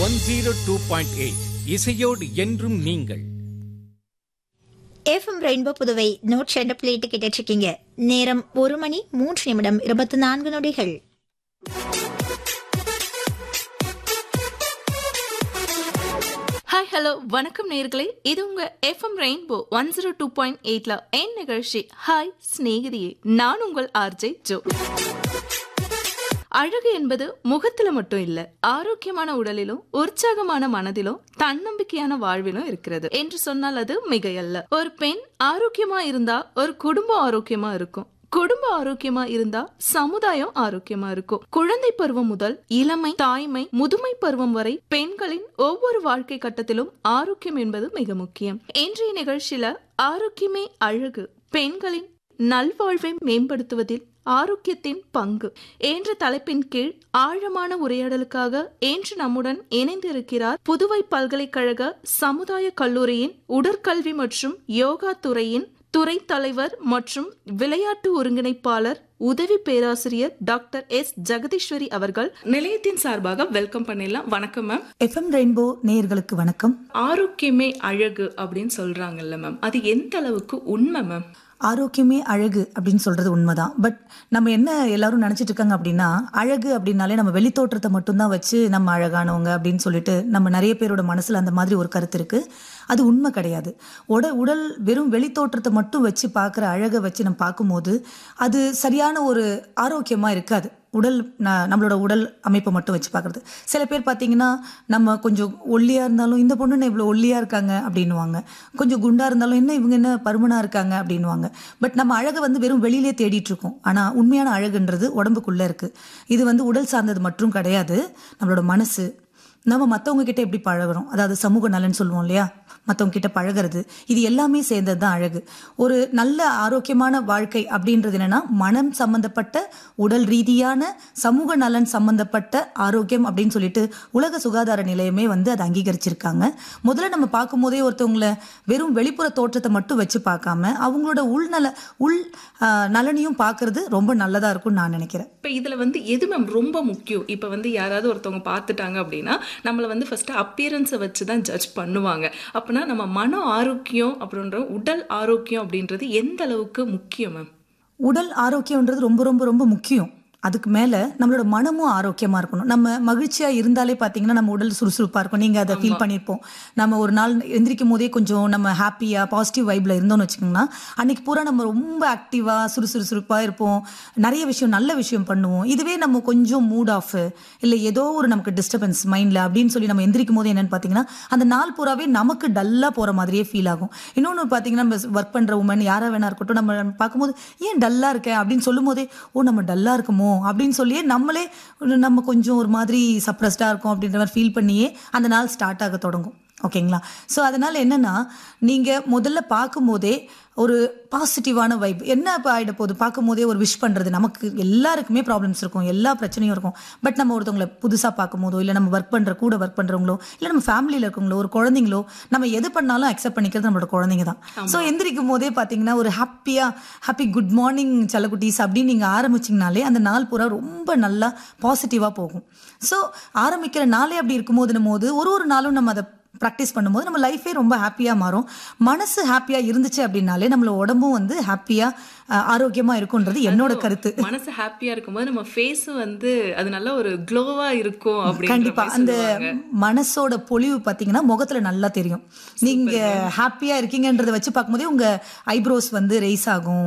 One zero two point eight இசையோடு என்றும் நீங்கள் எஃப்எம் ரெயின்போ புதுவை நூற்றி ரெண்டு பிளேட்டு கேட்டுட்டு இருக்கீங்க நேரம் ஒரு மணி மூன்று நிமிடம் இருபத்தி நான்கு நொடிகள் ஹாய் ஹலோ வணக்கம் நேர்களே இது உங்க FM rainbow one zero two point எயிட்ல என் நிகழ்ச்சி ஹாய் சிநேகிதியே நான் உங்கள் ஆர்ஜே ஜோ அழகு என்பது முகத்துல மட்டும் இல்ல ஆரோக்கியமான உடலிலும் உற்சாகமான மனதிலும் தன்னம்பிக்கையான வாழ்விலும் இருக்கிறது என்று சொன்னால் அது மிகையல்ல ஒரு பெண் ஆரோக்கியமா இருந்தா ஒரு குடும்பம் ஆரோக்கியமா இருக்கும் குடும்ப ஆரோக்கியமா இருந்தா சமுதாயம் ஆரோக்கியமா இருக்கும் குழந்தை பருவம் முதல் இளமை தாய்மை முதுமை பருவம் வரை பெண்களின் ஒவ்வொரு வாழ்க்கை கட்டத்திலும் ஆரோக்கியம் என்பது மிக முக்கியம் இன்றைய நிகழ்ச்சியில ஆரோக்கியமே அழகு பெண்களின் நல்வாழ்வை மேம்படுத்துவதில் ஆரோக்கியத்தின் பங்கு என்ற தலைப்பின் கீழ் ஆழமான உரையாடலுக்காக இன்று நம்முடன் இணைந்திருக்கிறார் புதுவை பல்கலைக்கழக சமுதாய கல்லூரியின் உடற்கல்வி மற்றும் யோகா துறையின் துறை தலைவர் மற்றும் விளையாட்டு ஒருங்கிணைப்பாளர் உதவி பேராசிரியர் டாக்டர் எஸ் ஜெகதீஸ்வரி அவர்கள் நிலையத்தின் சார்பாக வெல்கம் பண்ணிடலாம் வணக்கம் மேம் எஃப்எம் ரெயின்போ நேயர்களுக்கு வணக்கம் ஆரோக்கியமே அழகு அப்படின்னு சொல்றாங்கல்ல மேம் அது எந்த அளவுக்கு உண்மை மேம் ஆரோக்கியமே அழகு அப்படின்னு சொல்றது உண்மைதான் பட் நம்ம என்ன எல்லாரும் நினைச்சிட்டு இருக்காங்க அப்படின்னா அழகு அப்படின்னாலே நம்ம வெளித்தோற்றத்தை மட்டும்தான் வச்சு நம்ம அழகானவங்க அப்படின்னு சொல்லிட்டு நம்ம நிறைய பேரோட மனசுல அந்த மாதிரி ஒரு கருத்து இருக்கு அது உண்மை கிடையாது உட உடல் வெறும் வெளித்தோற்றத்தை மட்டும் வச்சு பார்க்குற அழகை வச்சு நம்ம பார்க்கும்போது அது சரியான ஒரு ஆரோக்கியமா இருக்காது உடல் ந- நம்மளோட உடல் அமைப்பை மட்டும் வச்சு பார்க்குறது சில பேர் பார்த்தீங்கன்னா நம்ம கொஞ்சம் ஒல்லியாக இருந்தாலும் இந்த பொண்ணு என்ன இவ்வளோ ஒல்லியாக இருக்காங்க அப்படின்னுவாங்க கொஞ்சம் குண்டாக இருந்தாலும் என்ன இவங்க என்ன பருமனாக இருக்காங்க அப்படின்னுவாங்க பட் நம்ம அழகை வந்து வெறும் வெளியிலே தேடிட்டு இருக்கோம் ஆனால் உண்மையான அழகுன்றது உடம்புக்குள்ளே இருக்குது இது வந்து உடல் சார்ந்தது மட்டும் கிடையாது நம்மளோட மனசு நம்ம மற்றவங்க கிட்ட எப்படி பழகுறோம் அதாவது சமூக நலன் சொல்லுவோம் இல்லையா மற்றவங்க கிட்ட பழகுறது இது எல்லாமே சேர்ந்தது தான் அழகு ஒரு நல்ல ஆரோக்கியமான வாழ்க்கை அப்படின்றது என்னன்னா மனம் சம்பந்தப்பட்ட உடல் ரீதியான சமூக நலன் சம்பந்தப்பட்ட ஆரோக்கியம் அப்படின்னு சொல்லிட்டு உலக சுகாதார நிலையமே வந்து அதை அங்கீகரிச்சிருக்காங்க முதல்ல நம்ம பார்க்கும்போதே ஒருத்தவங்கள வெறும் வெளிப்புற தோற்றத்தை மட்டும் வச்சு பார்க்காம அவங்களோட உள்நல உள் ஆஹ், நலனையும் பார்க்கறது ரொம்ப நல்லதா இருக்கும்னு நான் நினைக்கிறேன் இப்போ இதில் வந்து எது மேம் ரொம்ப முக்கியம் இப்போ வந்து யாராவது ஒருத்தவங்க பார்த்துட்டாங்க அப்படின்னா நம்மளை வந்து ஃபர்ஸ்ட் அப்பியரன்ஸை வச்சு தான் ஜட்ஜ் பண்ணுவாங்க அப்படின்னா நம்ம மன ஆரோக்கியம் அப்படின்ற உடல் ஆரோக்கியம் அப்படின்றது எந்த அளவுக்கு முக்கியம் மேம் உடல் ஆரோக்கியம்ன்றது ரொம்ப ரொம்ப ரொம்ப முக்கியம் அதுக்கு மேல நம்மளோட மனமும் ஆரோக்கியமா இருக்கணும் நம்ம மகிழ்ச்சியா இருந்தாலே பாத்தீங்கன்னா நம்ம உடல் சுறுசுறுப்பா இருக்கும் நீங்க அதை ஃபீல் பண்ணியிருப்போம் நம்ம ஒரு நாள் எந்திரிக்கும் போதே கொஞ்சம் நம்ம ஹாப்பியா பாசிட்டிவ் வைப்ல இருந்தோம்னு வச்சுக்கோங்கன்னா அன்னைக்கு பூரா நம்ம ரொம்ப ஆக்டிவா சுறுசுறுசுறுப்பா இருப்போம் நிறைய விஷயம் நல்ல விஷயம் பண்ணுவோம் இதுவே நம்ம கொஞ்சம் மூட் ஆஃப் இல்ல ஏதோ ஒரு நமக்கு டிஸ்டர்பன்ஸ் மைண்ட்ல அப்படின்னு சொல்லி நம்ம எந்திரிக்கும் போது என்னன்னு பாத்தீங்கன்னா அந்த நாள் பூராவே நமக்கு டல்லா போற மாதிரியே ஃபீல் ஆகும் இன்னொன்னு பாத்தீங்கன்னா நம்ம ஒர்க் பண்ற உமன் யாரா வேணா இருக்கட்டும் நம்ம பார்க்கும்போது ஏன் டல்லா இருக்கேன் அப்படின்னு சொல்லும் போதே ஓ நம்ம டல்லா இருக்குமோ அப்படின்னு சொல்லியே நம்மளே நம்ம கொஞ்சம் ஒரு மாதிரி சப்ரஸ்டா இருக்கும் அப்படின்ற மாதிரி ஃபீல் பண்ணியே அந்த நாள் ஸ்டார்ட் ஆக தொடங்கும் ஓகேங்களா ஸோ அதனால என்னன்னா நீங்க முதல்ல பார்க்கும்போதே ஒரு பாசிட்டிவான வைப் என்ன இப்போ ஆயிட போகுது பார்க்கும்போதே ஒரு விஷ் பண்றது நமக்கு எல்லாருக்குமே ப்ராப்ளம்ஸ் இருக்கும் எல்லா பிரச்சனையும் இருக்கும் பட் நம்ம ஒருத்தவங்களை புதுசா பார்க்கும்போதோ இல்லை நம்ம ஒர்க் பண்ற கூட ஒர்க் பண்றவங்களோ இல்லை நம்ம ஃபேமிலியில் இருக்கவங்களோ ஒரு குழந்தைங்களோ நம்ம எது பண்ணாலும் அக்செப்ட் பண்ணிக்கிறது நம்மளோட குழந்தைங்க தான் ஸோ எந்திரிக்கும் போதே பார்த்தீங்கன்னா ஒரு ஹாப்பியா ஹாப்பி குட் மார்னிங் செல்லக்குட்டீஸ் அப்படின்னு நீங்க ஆரம்பிச்சிங்கனாலே அந்த நாள் பூரா ரொம்ப நல்லா பாசிட்டிவா போகும் ஸோ ஆரம்பிக்கிற நாளே அப்படி இருக்கும்போது போது ஒரு ஒரு நாளும் நம்ம அதை ப்ராக்டிஸ் பண்ணும்போது நம்ம லைஃபே ரொம்ப ஹாப்பியாக மாறும் மனசு ஹாப்பியாக இருந்துச்சு அப்படின்னாலே நம்மள உடம்பும் வந்து ஹாப்பியாக ஆரோக்கியமாக இருக்கும்ன்றது என்னோட கருத்து மனசு ஹாப்பியா இருக்கும்போது நம்ம ஃபேஸும் வந்து அது நல்ல ஒரு க்ளோவா இருக்கும் அப்படின்ற கண்டிப்பா மாதிரி அந்த சொல்லுவாங்க. மனசோட பொலிவு பாத்தீங்கன்னா முகத்துல நல்லா தெரியும் நீங்க ஹாப்பியா இருக்கீங்கன்றத வச்சு பார்க்கும்போதே உங்க ஐப்ரோஸ் வந்து ரைஸ் ஆகும்